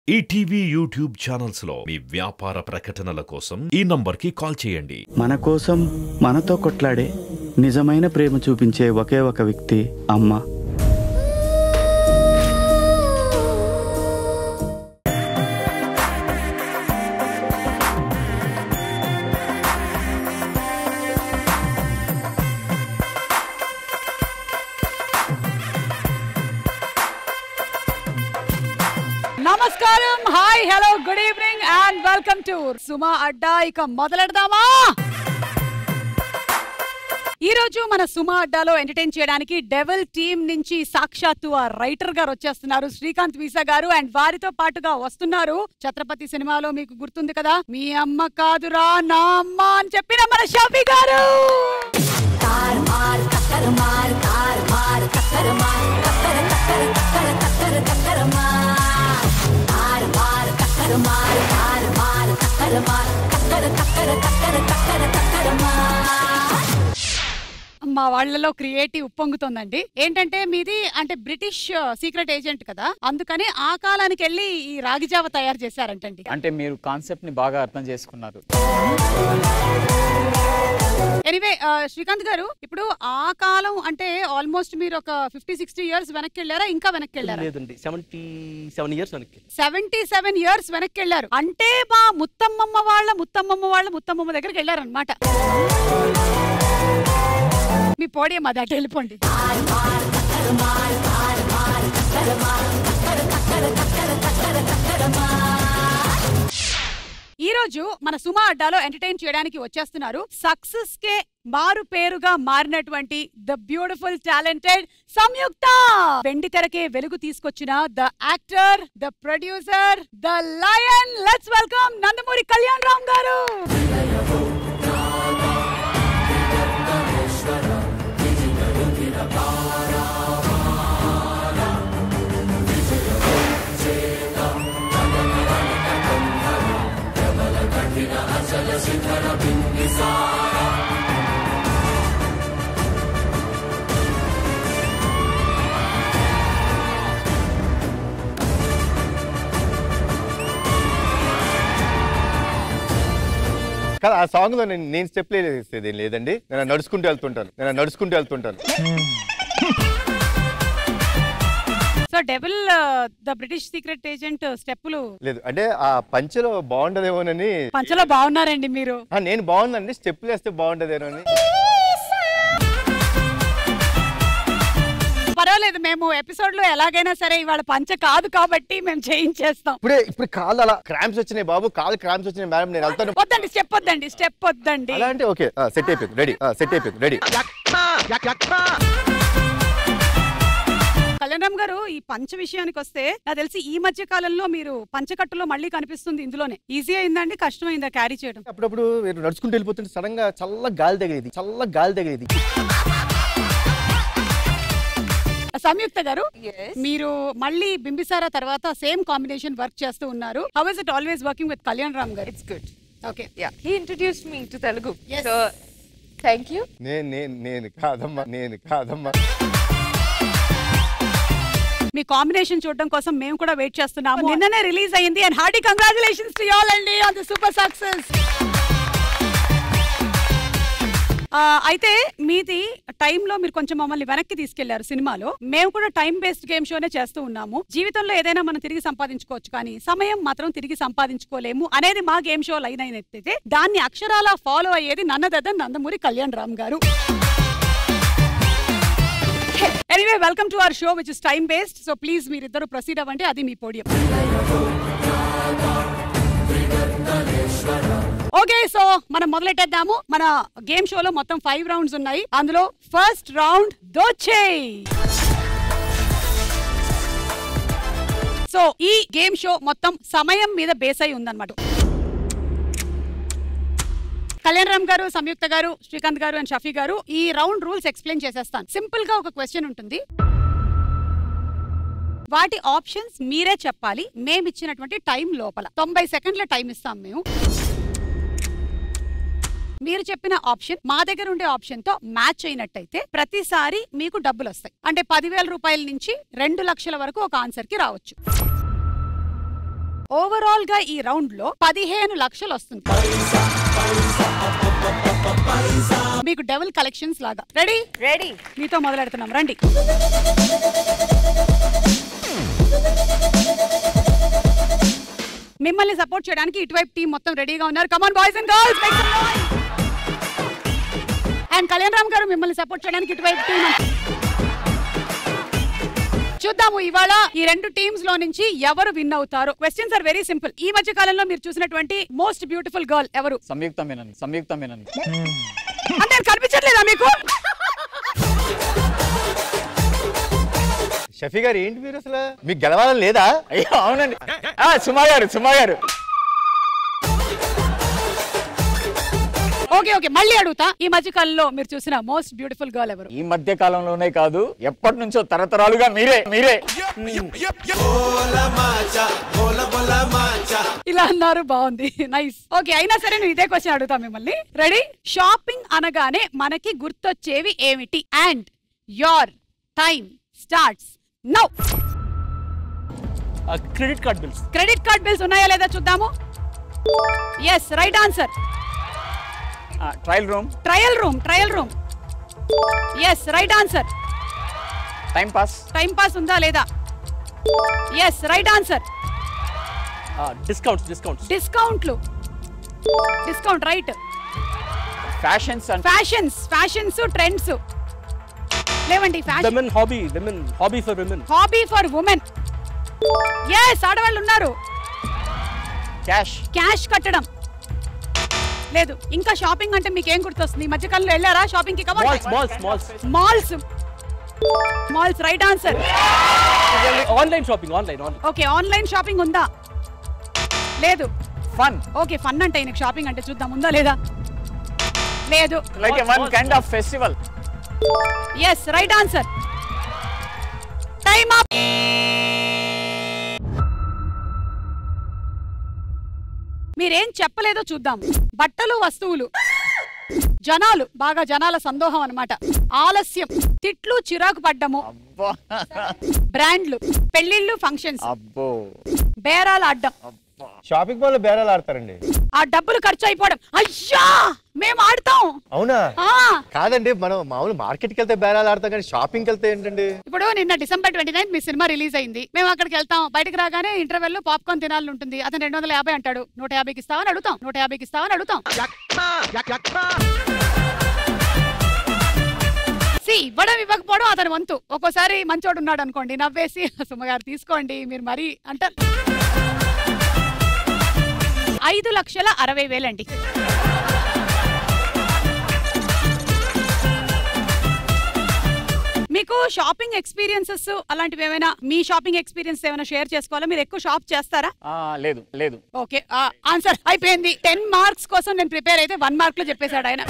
ETV YouTube channels లో మీ వ్యాపార ప్రకటనల కోసం ఈ నంబర్కి కాల్ చేయండి మన కోసం మనతో కొట్లాడే నిజమైన ప్రేమ చూపించే ఒకే ఒక వ్యక్తి అమ్మ నమస్కారం hi hello good evening and welcome to Suma Adda ఇక మొదలెడదామా ఈ రోజు మన సుమా అడ్డాలో ఎంటర్టైన్ చేయడానికి డెవల్ టీమ్ నుంచి సాక్షాత్తు ఆ రైటర్ గారు వచ్చేస్తున్నారు శ్రీకాంత్ వీసా గారు అండ్ వారితో పాటుగా వస్తున్నారు ఛత్రపతి సినిమాలో మీకు గుర్తుంది కదా మీ అమ్మ కాదురా నా అమ్మ అని చెప్పిన మన షఫీ గారు कार मार कक्कर मार कार मार कक्कर मार कक्कर कक्कर कक्कर कक्कर कक्कर मार कार मार कक्कर मार कार मार कक्कर मार कक्कर कक्कर कक्कर कक्कर कक्कर मार మా వాళ్ళలో క్రియేటివ్ ఉప్పొంగుతోందండి ఏంటంటే మీది అంటే బ్రిటిష్ సీక్రెట్ ఏజెంట్ కదా అందుకని ఆ కాలానికి వెళ్ళి ఈ రాగిజావ తయారు చేశారంటండి అంటే మీరు కాన్సెప్ట్ ని బాగా అర్థం చేసుకున్నారు ఎనీవే శ్రీకాంత్ గారు ఇప్పుడు ఆ కాలం అంటే ఆల్మోస్ట్ మీరు ఒక ఫిఫ్టీ సిక్స్టీ ఇయర్స్ వెనక్కి వెళ్ళారా ఇంకా వెనక్కి వెళ్ళారా లేదండి సెవెంటీ సెవెన్ ఇయర్స్ వెనక్కి సెవెంటీ సెవెన్ ఇయర్స్ వెనక్కి వెళ్ళారు అంటే మా ముత్తమ్మమ్మ వాళ్ళ ముత్తమ్మమ్మ వాళ్ళ ముత్తమ్మమ్మ దగ్గరికి వెళ్ళారనమాట మీ పోడియం అది అటు వెళ్ళిపోండి ఈ రోజు మన సుమా అడ్డాలో ఎంటర్టైన్ చేయడానికి వచ్చేస్తున్నారు సక్సెస్ కే మారు పేరుగా మారినటువంటి ద బ్యూటిఫుల్ టాలెంటెడ్ సంయుక్త వెండి తెరకే వెలుగు తీసుకొచ్చిన the actor the producer the lion let's welcome Nandamuri Kalyan Ram garu కదా ఆ సాంగ్ లో నేను నేను స్టెప్ వేసేది ఏం లేదండి నేను నడుచుకుంటూ వెళ్తుంటాను నేను నడుచుకుంటూ వెళ్తుంటాను so devil the British secret agent స్టెప్పులు లేదు అంటే ఆ పంచెలో బాగుండదేమోనని పంచలో బాగున్నారండి మీరు ఆ, నేను బాగుందండి స్టెప్లు వేస్తే బాగుండదేమో అని పర్వాలేదు మేము ఎపిసోడ్ లో ఎలాగైనా సరే ఇవాళ పంచ కాదు కాబట్టి మేము చేయించేస్తాం ఇప్పుడే ఇప్పుడు కాళ్ళు అలా క్రాంప్స్ వచ్చినాయి బాబు కాళ్ళు క్రాంప్స్ వచ్చినాయి మేడం నేను వెళ్తాను వద్దండి స్టెప్ వద్దండి స్టెప్ వద్దండి అలా అంటే ఓకే సెట్ అయిపోయింది రెడీ సెట్ అయిపోయింది రెడీ కళ్యాణరామ్ గారు ఈ పంచ విషయానికి వస్తే నాకు తెలిసి ఈ మధ్య కాలంలో మీరు పంచకట్టులో మళ్ళీ కనిపిస్తుంది ఇందులోనే ఈజీ అయిందండి కష్టమైందా క్యారీ చేయడం అప్పుడప్పుడు మీరు నడుచుకుంటూ వెళ్ళిపోతుంటే సడన్ గా చల్ల గాలి తగిలేది చల్ల గాలి తగిలేది సంయుక్త గారు మీరు మళ్ళీ బింబిసారా తర్వాత సేమ్ కాంబినేషన్ వర్క్ చేస్తూ ఉన్నారు how is it always working with Kalyan Ram garu It's good. Okay Yeah, he introduced me to Telugu. Yes. So, thank you. నేను నేను నేను కాదమ్మా నేను కాదమ్మా మీ కాంబినేషన్ చూడడం కోసం మేము కూడా వెయిట్ చేస్తున్నాము నిన్ననే రిలీజ్ అయింది and hearty congratulations to all అండి ఆన్ ది సూపర్ సక్సెస్ అయితే మీది టైంలో మీరు కొంచెం మమ్మల్ని వెనక్కి తీసుకెళ్లారు సినిమాలో మేము కూడా టైం బేస్డ్ గేమ్ షోనే చేస్తూ ఉన్నాము జీవితంలో ఏదైనా మనం తిరిగి సంపాదించుకోవచ్చు కానీ సమయం మాత్రం తిరిగి సంపాదించుకోలేము అనేది మా గేమ్ షో లైన్ అయినట్టయితే దాన్ని అక్షరాల ఫాలో అయ్యేది నన్నదద్ద Nandamuri Kalyan Ram garu anyway welcome to our show which is time based so please మీరిద్దరు ప్రొసీడ్ అవ్వండి అది మీ పోడియం ఓకే సో మనం మొదలెట్టేద్దాము మన గేమ్ షోలో మొత్తం ఫైవ్ రౌండ్స్ ఉన్నాయి అందులో ఫస్ట్ రౌండ్ దోచేయ్ సో ఈ గేమ్ షో మొత్తం సమయం మీద బేస్ అయి ఉందన్నమాట కళ్యాణ్ రామ్ గారు సంయుక్త గారు శ్రీకాంత్ గారు అండ్ షఫీ గారు ఈ రౌండ్ రూల్స్ ఎక్స్ప్లెయిన్ చేసేస్తాను సింపుల్ గా ఒక క్వశ్చన్ ఉంటుంది వాటి ఆప్షన్స్ మీరే చెప్పాలి మేము ఇచ్చినటువంటి టైం లోపల తొంభై సెకండ్ల టైం ఇస్తాం మేము మీరు చెప్పిన ఆప్షన్ మా దగ్గర ఉండే ఆప్షన్ తో మ్యాచ్ అయినట్టయితే ప్రతిసారి మీకు డబ్బులు వస్తాయి అంటే పదివేల రూపాయల నుంచి రెండు లక్షల వరకు ఒక ఆన్సర్ కి రావచ్చు ఓవరాల్ గా ఈ రౌండ్ లో పదిహేను లక్షలు వస్తుంది మీకు డెవల్ కలెక్షన్స్ లాగా రెడీ రెడీ మీతో మొదలెడుతున్నాం రండి మిమ్మల్ని సపోర్ట్ చేయడానికి ఇటువైపు టీం మొత్తం రెడీగా ఉన్నారు come on boys and girls and Kalyan Ram garu మిమ్మల్ని సపోర్ట్ చేయడానికి ఇటువైపు టీం చూద్దాము ఇవాళ ఈ రెండు టీమ్స్ లో నుంచి ఎవరు విన్ అవుతారు క్వశ్చన్స్ ఆర్ వెరీ సింపుల్ ఈ మధ్య కాలంలో మీరు చూసినటువంటి మోస్ట్ బ్యూటిఫుల్ గర్ల్ ఎవరు సంయుక్తమేనండి సంయుక్తమేనండి అంటే కనిపించట్లేదా మీకు షఫీ గారు ఏంటి మీరు అసలు మీకు గెలవాలని లేదా అయ్యో అవునండి ఆ, సుమా గారు సుమా గారు ఓకే ఓకే మళ్ళీ అడుగుతా ఈ మధ్య కాలంలో మీరు చూసిన మోస్ట్ బ్యూటిఫుల్ గర్ల్ ఎవరు ఈ మధ్య కాలంలోనే కాదు ఎప్పటి నుంచో తరతరాలుగా మీరే మీరే ఇలా అన్నారు బాగుంది నైస్ ఓకే అయినా సరే నేను ఇదే క్వశ్చన్ అడుగుతా మిమ్మల్ని రెడీ షాపింగ్ అనగానే మనకి గుర్తొచ్చేవి ఏమిటి and your time starts now credit card bills credit card bills ఉన్నాయా లేదా చూద్దాము yes right answer trial room trial room trial room yes right answer time pass time pass ఉందా లేదా yes right answer discounts discounts డిస్కౌంట్లు discount right fashions and fashions fashions trends లేవండి fashion women hobby women hobby for women hobby for women yes ఆడవాళ్ళు ఉన్నారు cash cash కట్టడం లేదు ఇంకా shopping అంటే మీకు ఏం గుర్తొస్తుంది ఈ మధ్యకాలంలో వెళ్ళారా షాపింగ్ కి malls malls malls malls malls right answer online shopping online online okay online shopping ఉందా లేదు ఫన్ ఓకే ఫన్ అంటే నీకు షాపింగ్ అంటే చూద్దాం ఉందా లేదా లేదు like one kind of festival yes right answer time up మీరేం చెప్పలేదో చూద్దాం బట్టలు వస్తువులు జనాలు బాగా జనాల సందోహం అన్నమాట ఆలస్యం తిట్లు చిరాకు పడ్డము అబ్బో బ్రాండ్లు పెళ్లిళ్ళు ఫంక్షన్స్ అబ్బో బేరాలు ఆడ్డం షాపింగ్ మాల్ లో బేరాలు ఆడతారండి ఆ డబ్బులు ఖర్చు అయిపోవడం అయ్యా మేము ఆడతాం అవునా ఆ కాదండి మనం మామూలు మార్కెట్కి వెళ్తే బేరాలు ఆడతాం కానీ షాపింగ్కి వెళ్తే ఏంటండి ఇప్పుడు నిన్న డిసెంబర్ ట్వంటీ నైన్త్ మీ సినిమా రిలీజ్ అయింది మేము అక్కడికి వెళ్తాం బయటకు రాగానే ఇంటర్వెల్ లో పాప్కార్న్ తినాలని ఉంటుంది అతను రెండు వందల యాభై అంటాడు నూట యాభైకి ఇస్తావని అడుగుతాం నూట యాభైకి ఇస్తావని అడుగుతాం సి ఇవ్వడం ఇవ్వకపోవడం అతని వంతు ఒక్కోసారి మంచోడు ఉన్నాడు అనుకోండి నవ్వేసి సుమ్మగారు తీసుకోండి మీరు మరీ అంటారు ఐదు లక్షల అరవై వేలండి మీకు షాపింగ్ ఎక్స్పీరియన్సెస్ అలాంటివి ఏమైనా మీ షాపింగ్ ఎక్స్పీరియన్స్ ఏమైనా షేర్ చేసుకోవాలా మీరు ఎక్కువ షాప్ చేస్తారా ఆ, లేదు లేదు ఓకే ఆన్సర్ అయిపోయింది టెన్ మార్క్స్ కోసం నేను ప్రిపేర్ అయితే వన్ మార్క్ లో చెప్పేశాడు ఆయన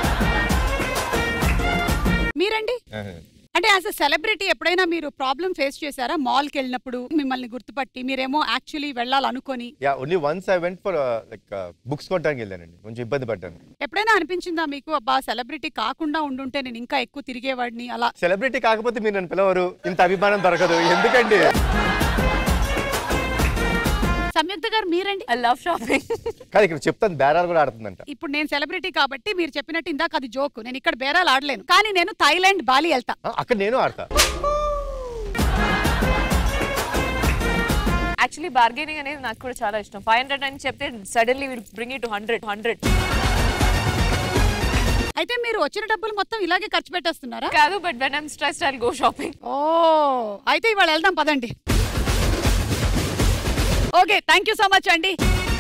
మీరండి అంటే యాజ్ అ సెలబ్రిటీ ఎప్పుడైనా మీరు ప్రాబ్లం ఫేస్ చేశారా మాల్కి వెళ్ళినప్పుడు మిమ్మల్ని గుర్తుపట్టి మీరేమో యాక్చువల్లీ వెళ్ళాలనుకొని yeah only once I went for like books కొట్టడానికి వెళ్ళానండి కొంచెం ఇబ్బంది పడ్డాను ఎప్పుడైనా అనిపించిందా మీకు అబ్బా సెలబ్రిటీ కాకుండా ఉండుంటే నేను ఇంకా ఎక్కువ తిరిగేవాడిని అలా సెలబ్రిటీ కాకపోతే మీరు నన్ను పిలవరు ఇంత అభిమానం దొరకదు ఎందుకండి సంయుక్త గారు మీరండి ఐ లవ్ షాపింగ్ కాదు ఇక్కడ చెప్తాను బేరాలు కూడా ఆడుతుందంట ఇప్పుడు నేను సెలబ్రిటీ కాబట్టి మీరు చెప్పినట్టు ఇందాక అది జోక్ నేను ఇక్కడ బేరాలు ఆడలేను కానీ నేను థైలాండ్ బాలి వెళ్తా ఆ, అక్కడ నేను ఆడతా యాక్చువల్లీ బార్గెనింగ్ అనేది నాకు కూడా చాలా ఇష్టం ఫైవ్ హండ్రెడ్ అని చెప్తే suddenly will bring it hundred hundred అయితే మీరు వచ్చిన డబ్బులు మొత్తం ఇలాగే ఖర్చు పెట్టేస్తున్నారా కాదు but when I'm stress I go shopping ఓ అయితే ఇవాళ వెళ్దాం పదండి okay thank you so much అండి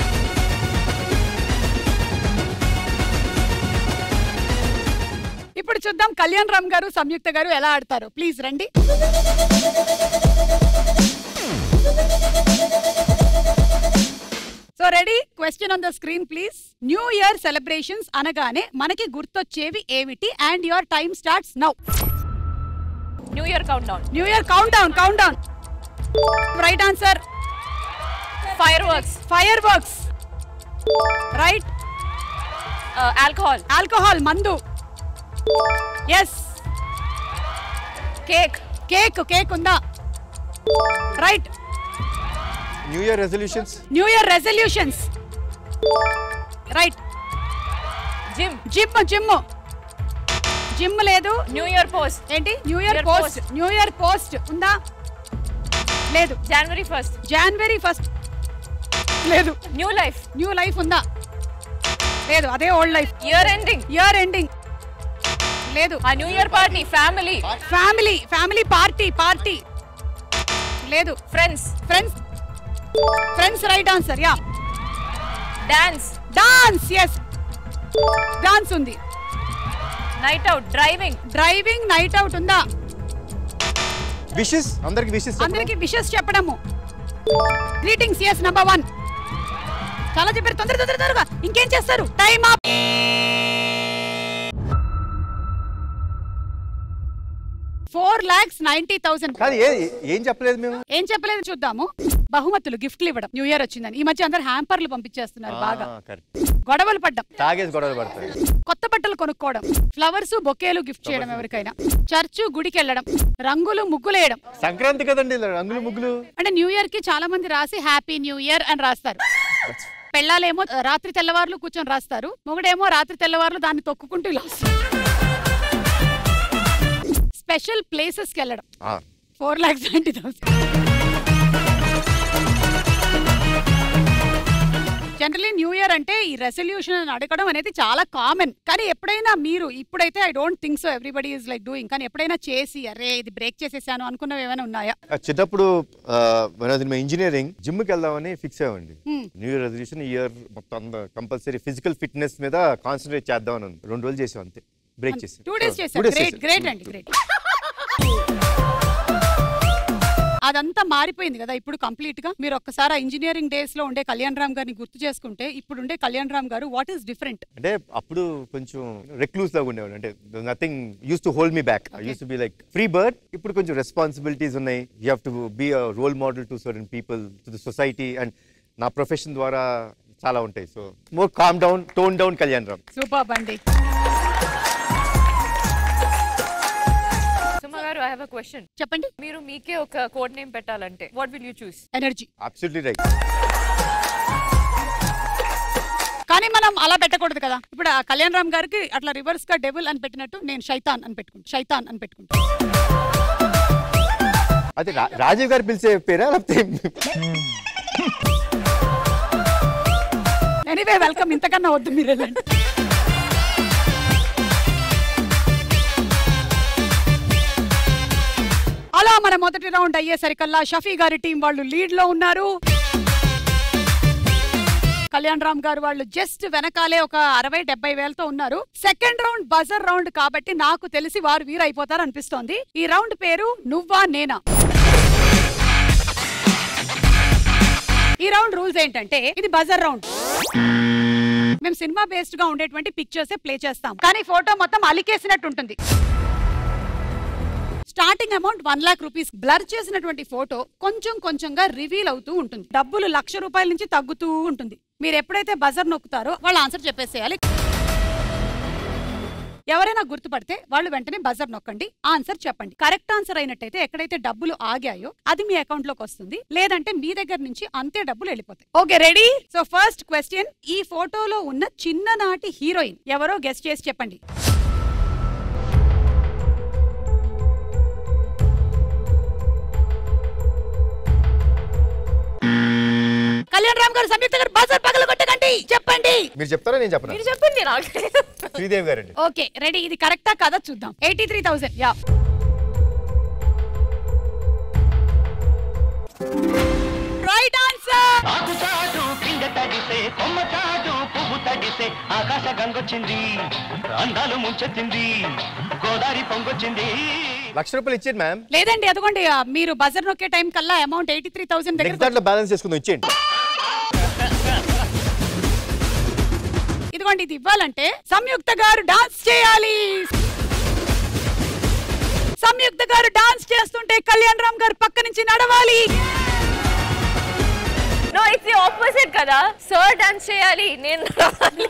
ఇప్పుడు చూద్దాం కళ్యాణ్ రామ్ గారు సంయుక్త గారు ఎలా ఆడతారు ప్లీజ్ రండి so ready question on the screen please new year celebrations అనగానే మనకి గుర్తొచ్చేవి ఏమిటి and your time starts now new year countdown new year countdown countdown right answer fireworks fireworks right alcohol alcohol మందు yes cake cake cake ఉందా right new year resolutions new year resolutions right gym gym gym gym లేదు new year post ఏంటి new year Year post post. New year post ఉందా లేదు జనవరి first జనవరి first లేదు new life new life ఉందా లేదు అదే old life year ending year ending లేదు ఆ new year party family family family party party లేదు friends friends friends right answer yeah dance dance yes dance ఉంది night out driving driving night out ఉందా wishes అందరికి wishes అందరికి wishes చెప్పడము greetings yes number one చాలా చెప్పారు తొందర తొందర తొందరగా ఇంకేం చేస్తారు time up four lakhs ninety thousand కాదు ఏ ఏం చెప్పలేదు మేము ఏం చెప్పలేదు చూద్దాము బహుమతులు గిఫ్ట్లు ఇవ్వడం న్యూ ఇయర్ వచ్చిందని ఈ మధ్య అందరు హ్యాంపర్లు పంపించేస్తున్నారు బాగా ఆ, correct. గొడవలు పడ్డం తాగేసి గొడవలు పడతాయి కొత్త బట్టలు కొనుక్కోవడం ఫ్లవర్స్ బొకేలు గిఫ్ట్ చేయడం ఎవరికైనా చర్చు గుడికి వెళ్ళడం రంగులు ముగ్గులేయడం సంక్రాంతి కదండి ఇలా రంగులు ముగ్గులు అంటే న్యూ ఇయర్ కి చాలా మంది రాసి హ్యాపీ న్యూ ఇయర్ అని రాస్తారు పెళ్ళాలేమో రాత్రి తెల్లవార్లు కూర్చొని రాస్తారు మొగుడేమో రాత్రి తెల్లవార్లు దాన్ని తొక్కుకుంటూ ఇలా స్పెషల్ ప్లేసెస్ కి వెళ్ళడం ఆ, four lakhs ninety thousand generally new year అంటే ఈ రెసల్యూషన్ అని అడగడం అనేది చాలా కామన్ కానీ ఎప్పుడైనా మీరు ఇప్పుడైతే I don't think so everybody is like doing కానీ ఎప్పుడైనా చేసి అరే ఇది బ్రేక్ చేసేసాను అనుకున్నవి ఏమైనా ఉన్నాయా ఆ, చిన్నప్పుడు ఇంజనీరింగ్ జిమ్ కి వెళ్దామని ఫిక్స్ అయ్యండి Hmm. New year resolution year మొత్తం కంపల్సరీ ఫిజికల్ ఫిట్నెస్ మీద కాన్సన్ట్రేట్ చేద్దామని ఉంది. రెండు రోజులు చేసాం అంతే బ్రేక్ చేసి టూ డేస్ చేశారు గ్రేట్ గ్రేట్ అండి గ్రేట్ అదంతా మారిపోయింది కదా ఇప్పుడు కంప్లీట్ గా మీరు ఒక్కసారి ఇంజనీరింగ్ డేస్ లో ఉండే కళ్యాణ్ రామ్ గారిని గుర్తు చేసుకుంటే ఇప్పుడు ఉండే కళ్యాణ్ రామ్ గారు వాట్ ఈస్ డిఫరెంట్ అంటే అప్పుడు కొంచెం రెక్లూస్ లాగా ఉండేవాడు అంటే nothing used to hold me back used to be like free bird ఇప్పుడు కొంచెం రెస్పాన్సిబిలిటీస్ ఉన్నాయి you have to be a role model to certain people to the society and నా ప్రొఫెషన్ ద్వారా చాలా ఉంటాయి so more calm down tone down Kalyan Ram super బండి సుమ గారు I have a question చెప్పండి మీరు మీకే ఒక కోడ్ నేమ్ పెట్టాలంటే what will you choose energy absolutely right కానీ మనం అలా పెట్టకూడదు కదా ఇప్పుడు ఆ కళ్యాణ్ రామ్ గారికి అట్లా రివర్స్ గా డెబుల్ అని పెట్టినట్టు నేను శైతాన్ అని పెట్టుకుంటా శైతాన్ అని పెట్టుకుంటా అదే రా- రాజీవ్ గారు పిలిచే పేరా లేకపోతే ఎనీవే వెల్కమ్ ఇంతకన్నా వద్దు మీరు వెళ్ళండి అలా మన మొదటి రౌండ్ అయ్యేసరికల్లా షఫీ గారి టీం వాళ్ళు లీడ్ లో ఉన్నారు కళ్యాణ్ రామ్ గారు వాళ్ళు జస్ట్ వెనకాలే ఒక అరవై డెబ్బై వేలతో ఉన్నారు సెకండ్ రౌండ్ బజర్ రౌండ్ కాబట్టి నాకు తెలిసి వారు వీరు అయిపోతారు అనిపిస్తోంది ఈ రౌండ్ పేరు నువ్వా నేనా ఈ రౌండ్ రూల్స్ ఏంటంటే ఇది బజర్ రౌండ్ మేము సినిమా బేస్డ్ గా ఉండేటువంటి పిక్చర్స్ ప్లే చేస్తాం కానీ ఫోటో మొత్తం అలికేసినట్టు ఉంటుంది starting amount one lakh rupees blur చేసినటువంటి ఫోటో కొంచెం కొంచెంగా రివీల్ అవుతూ ఉంటుంది డబ్బులు లక్ష రూపాయల నుంచి తగ్గుతూ ఉంటుంది మీరు ఎప్పుడైతే బజర్ నొక్కుతారో వాళ్ళు ఆన్సర్ చెప్పేసేయాలి ఎవరైనా గుర్తుపడితే వాళ్ళు వెంటనే బజర్ నొక్కండి ఆన్సర్ చెప్పండి కరెక్ట్ ఆన్సర్ అయినట్టయితే ఎక్కడైతే డబ్బులు ఆగాయో అది మీ అకౌంట్ లోకి వస్తుంది లేదంటే మీ దగ్గర నుంచి అంతే డబ్బులు వెళ్ళిపోతాయి okay ready so first question ఈ ఫోటోలో ఉన్న చిన్ననాటి హీరోయిన్ ఎవరో గెస్ట్ చేసి చెప్పండి కళ్యాణ్ రామ్ గారు సంయుక్త గారు బజర్ పగల కొట్టకండి చెప్పండి మీరు చెప్తారా నేను చెప్పనా మీరు చెప్పండి నాకు శ్రీదేవి గారండి ఓకే రెడీ ఇది కరెక్టా కాదా చూద్దాం eighty three thousand yeah right answer ఆకుచాటు పిండ తడిసే కొమ్మ చాటు పువ్వు తడిసే ఆకాశ గంగొచ్చింది అందాలు ముంచెత్తింది గోదావరి పొంగొచ్చింది లక్ష రూపాయలు ఇచ్చేది మ్యామ్ లేదండి అదిగోండి ఆ, మీరు బజర్ నొక్కే టైం కల్లా amount eighty three thousand next దగ్గర దాంట్లో బ్యాలెన్స్ చేసుకుందాం ఇచ్చేయండి ఇదిగోండి ఇది ఇవ్వాలంటే సంయుక్త గారు డాన్స్ చేయాలి సంయుక్త గారు డాన్స్ చేస్తుంటే కళ్యాణ్ రామ్ గారు పక్క నుంచి నడవాలి నో ఇట్స్ ఆపోజిట్ కదా సర్ డాన్స్ చేయాలి నేను రావాలి.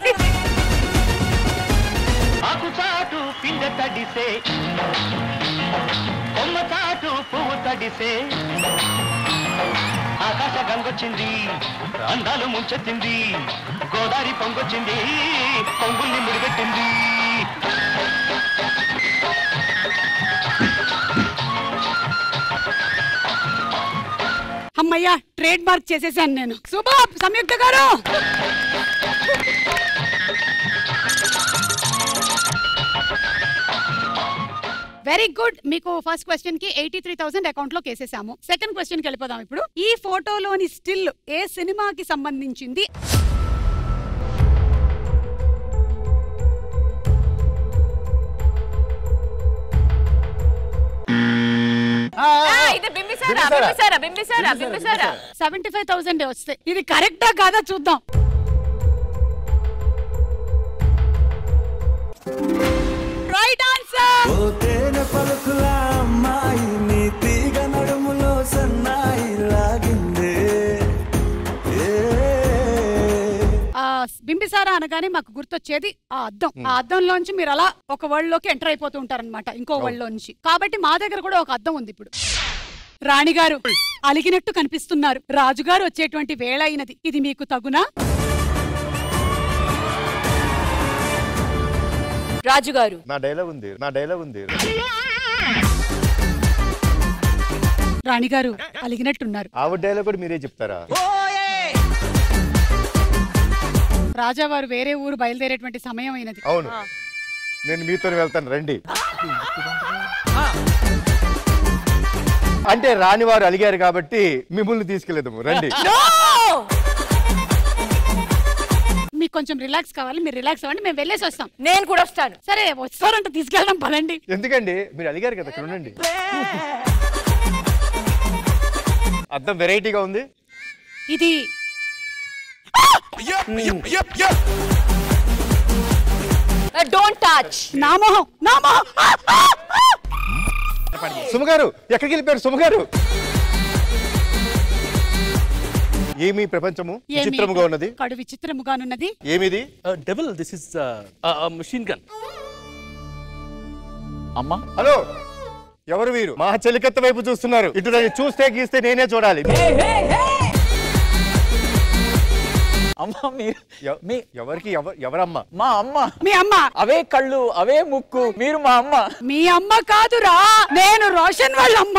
ఆకుచాటు పిండ తడిసే కొమ్మ చాటు పువ్వు తడిసే ఆకాశ గంగొచ్చింది అందాలు ముంచెత్తింది గోదావరి పొంగొచ్చింది పొంగుల్ని ముడిపెట్టింది అమ్మయ్యా ట్రేడ్ మార్క్ చేసేసాను నేను శుభం సంయుక్త గారు వెరీ గుడ్ మీకు ఫస్ట్ క్వశ్చన్ కి ఎయిటీ త్రీ థౌసండ్ అకౌంట్ లో కేసేసాము సెకండ్ క్వశ్చన్ కి వెళ్ళిపోదాం ఇప్పుడు ఈ ఫోటోలోని స్టిల్ ఏ సినిమాకి సంబంధించింది ఆ, ఇది Bimbisara Bimbisara Bimbisara Bimbisara seventy five thousand వస్తాయి ఇది కరెక్టా కాదా చూద్దాం రైట్ ఆన్సర్ తేనె పలుకుల అమ్మాయి నీ తీగ నడుములో సన్నాయి లాగిందే ఏ ఆ బింబిసారా అనగానే మాకు గుర్తొచ్చేది ఆ అద్దం ఆ అద్దంలోంచి మీరు అలా ఒక వరల్డ్ లోకి ఎంటర్ అయిపోతూ ఉంటారన్నమాట ఇంకో వరల్డ్ నుంచి కాబట్టి మా దగ్గర కూడా ఒక అద్దం ఉంది ఇప్పుడు రాణిగారు అలిగినట్టు కనిపిస్తున్నారు రాజుగారు వచ్చేటువంటి వేళ అయినది ఇది మీకు తగునా రాజుగారు నా డైలాగ్ ఉంది నా డైలాగ్ ఉంది రాణిగారు అలిగినట్టున్నారు ఆవిడ డైలాగ్ కూడా మీరే చెప్తారా రాజావారు వేరే ఊరు బయలుదేరేటువంటి సమయం అయినది అవును నేను మీతో వెళ్తాను రండి అంటే రాని వారు అలిగారు కాబట్టి మిమ్మల్ని తీసుకెళ్లేదాము రండి మీకు కొంచెం రిలాక్స్ కావాలి మీరు రిలాక్స్ అవ్వండి మేము వెళ్ళేసి వస్తాం నేను కూడా వస్తాను సరే వస్తారంటే తీసుకెళ్దాం పదండి ఎందుకండి మీరు అలిగారు కదా ఇక్కడ ఉండండి అర్థం వెరైటీగా ఉంది ఇది డోంట్ టచ్ నా మొహం నా మొహం ఆ, ఆ, ఆ! సుమగారు ఎక్కడికి వెళ్ళిపోయారు సుమగారు ఏమి ప్రపంచము ఏమి? విచిత్రముగా ఉన్నది కడు విచిత్రముగానున్నది ఏమిది devil this is machine gun అమ్మా హలో ఎవరు వీరు మా చెలికత్త వైపు చూస్తున్నారు ఇటు నన్ను చూస్తే గీస్తే నేనే చూడాలి అమ్మా మీరు ఎవ- మీ ఎవరికి ఎవ- ఎవరమ్మా మా అమ్మ మీ అమ్మ అవే కళ్ళు అవే ముక్కు మీరు మా అమ్మ మీ అమ్మ కాదురా నేను రోషన్ వాళ్ళ అమ్మ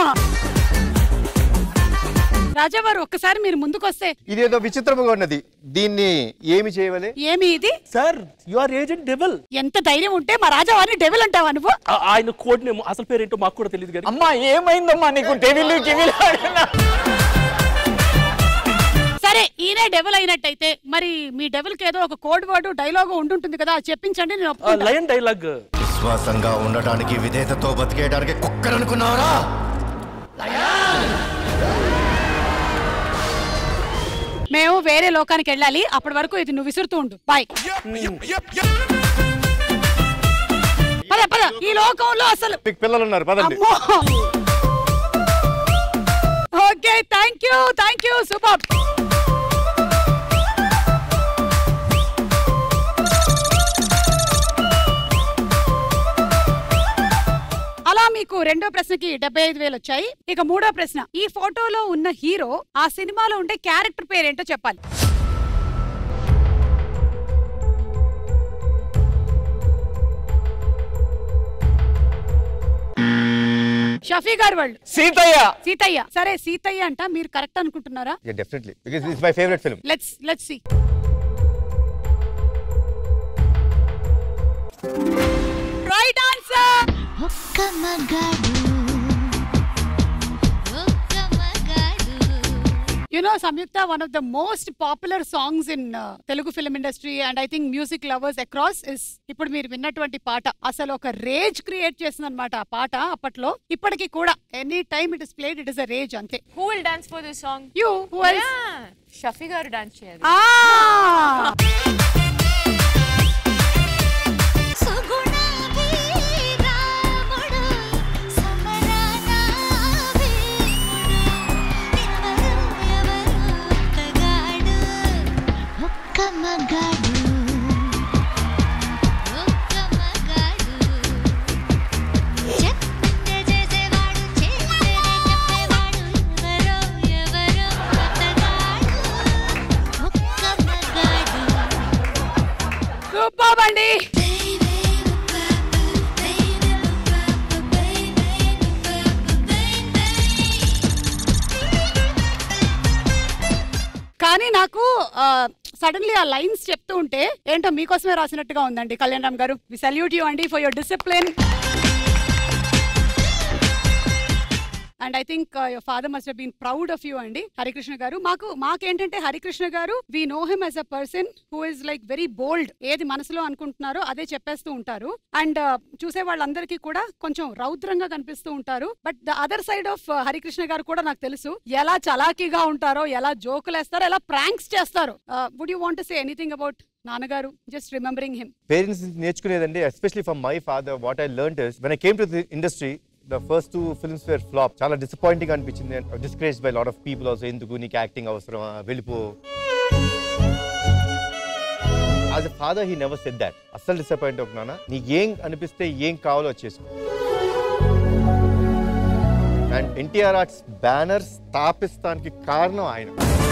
రాజావారు ఒక్కసారి మీరు ముందుకొస్తే ఇదేదో విచిత్రముగా ఉన్నది దీన్ని ఏమి చేయవలే ఏమి ఇది sir you are agent devil ఎంత ధైర్యం ఉంటే మా రాజావారిని డెవిల్ అంటావా నువ్వు ఆయన కోడ్ నేమ్ అసలు పేరేంటో మాకు కూడా తెలియదు కానీ అమ్మా ఏమైందమ్మా నీకు డెవిల్ గివిల్ ఆడినా సరే ఈయనే డెవల్ అయినట్టయితే మరి మీ డెవల్ కి ఏదో ఒక కోడ్ వర్డ్ డైలాగ్ ఉండుంటుంది కదా అది చెప్పించండి నేను ఒప్పుకుంటా. లయన్ డైలాగ్ విశ్వాసంగా ఉండటానికి విధేయతతో బతికేయడానికి కుక్కరనుకున్నావరా మేము వేరే లోకానికి వెళ్ళాలి అప్పటి వరకు ఇది నువ్వు విసురుతూ ఉండు బాయ్ పద పద ఈ లోకంలో అసలు మీకు పిల్లలు ఉన్నారు పదండి అమ్మో okay thank you thank you super అలా మీకు రెండో ప్రశ్నకి డెబ్బై ఐదు వేలు వచ్చాయి ఇక మూడో ప్రశ్న ఈ ఫోటోలో ఉన్న హీరో ఆ సినిమాలో ఉండే క్యారెక్టర్ పేరేంటో చెప్పాలి షఫీ గారు వాళ్ళు సీతయ్య సీతయ్య సరే సీతయ్య అంట మీరు కరెక్ట్ అనుకుంటున్నారా definitely because it's my favourite film let's let's see right answer ఒక్క మగాడు ఒక్క మగాడు you know Samyuktha one of the most popular songs in Telugu film industry and I think music lovers across is ఇప్పుడు మీరు విన్నటువంటి పాట అసలు ఒక రేజ్ క్రియేట్ చేసింది అనమాట ఆ పాట అప్పట్లో ఇప్పటికి కూడా any time it is played it is a rage అంతే who will dance for this song you who Shafi garu dance చేయాలి ఆ సుగుణ వీరాముడు సమరాన వీరుడు ఎవరు ఎవరు ఒక్కగాడు ఒక్క మగాడు ఒక్క మగాడు చెప్పిందే చేసేవాడు చేసేదే చెప్పేవాడు ఎవరో ఎవరో జాబ్ అండి కానీ నాకు సడన్లీ ఆ లైన్స్ చెప్తూ ఉంటే ఏంటో మీకోసమే రాసినట్టుగా ఉందండి Kalyan Ram garu we salute you అండి for your discipline and I think your father must been proud of you అండి హరికృష్ణ గారు మాకు మాకేంటంటే Harikrishna garu we know him as a person who is like very bold ఏది మనసులో అనుకుంటున్నారో అదే చెప్పేస్తూ ఉంటారు అండ్ చూసే వాళ్ళందరికీ కూడా కొంచెం రౌద్రంగా కనిపిస్తూ ఉంటారు but the other side of Harikrishna garu కూడా నాకు తెలుసు ఎలా చలాకీగా ఉంటారో ఎలా జోకులు వేస్తారో ఎలా ప్రాంక్స్ చేస్తారో would you want say anything about నాన్నగారు జస్ట్ రిమెంబరింగ్ హిమ్ పేరెంట్స్ నుంచి నేర్చుకునేదండి especially from my father what I learn is when I came to the industry the first two films were flop చాలా disappointing అనిపించింది discourage by lot of people also ఎందుకు నీకు acting అవసరమా వెళ్ళిపో as a father he never said that అస్సలు disappoint అవుతున్నానా నీకు ఏం అనిపిస్తే ఏం కావాలో అది చేసుకో అండ్ ఎన్టీఆర్ ఆర్ట్స్ బ్యానర్ స్థాపిస్తానికి కారణం ఆయన